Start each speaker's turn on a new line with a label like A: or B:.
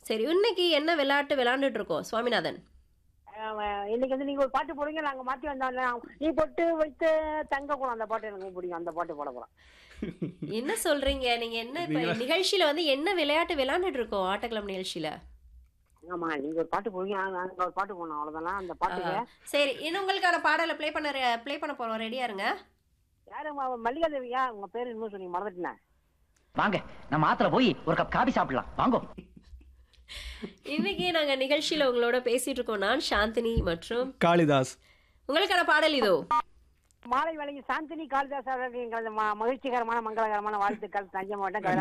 A: சரி இன்னைக்கு என்ன விளையாட்டு விளையாண்டுட்டு இருக்கோம் சுவாமிநாதன்
B: ஆமா, இன்னைக்கு வந்து நீங்க ஒரு பாட்டு போடுங்க நாங்க மாத்தி வந்தோம் நீ பொட்டு வைத்த தங்க குளம் அந்த பாட்டு எனக்கு ரொம்ப பிடிக்கும் அந்த பாட்டு போட போறோம்
A: என்ன சொல்றீங்க நீங்க என்ன இப்ப நிகழ்ச்சியில வந்து என்ன விளையாட்டு விளையாண்டுட்டு இருக்கோம் ஆட்டக்கிழமை நிகழ்ச்சியில
B: ஆமா நீங்க ஒரு பாட்டு போடுங்க நாங்க ஒரு பாட்டு போடணும் அவ்வளவுதான் அந்த பாட்டுக்கு
A: ஆ, சரி இன்னும் உங்களுக்கான பாடலை ப்ளே பண்ண ப்ளே பண்ண போறோம் ரெடியா இருங்க
B: யாரு ம- மல்லிகா தேவியா உங்க பேரு இன்னும் சொன்னீங்க மறந்துட்டேன்
C: வாங்க நம்ம ஆத்துல போய் ஒரு கப் காபி சாப்பிடலாம் வாங்கோ
A: இன்னைக்கு நாங்க நிகழ்ச்சியில உங்களோட பேசிட்டு இருக்கோம் நான் சாந்தினி மற்றும்
D: காளிதாஸ்
A: உங்களுக்கான பாடல் இதோ
B: மாலை வேலைக்கு சாந்தினி காளிதாஸ் அவர்களுக்கு எங்களது ம- மகிழ்ச்சிகரமான மங்களகரமான வாழ்த்துக்கள் தஞ்சை மாவட்டம் கதிராம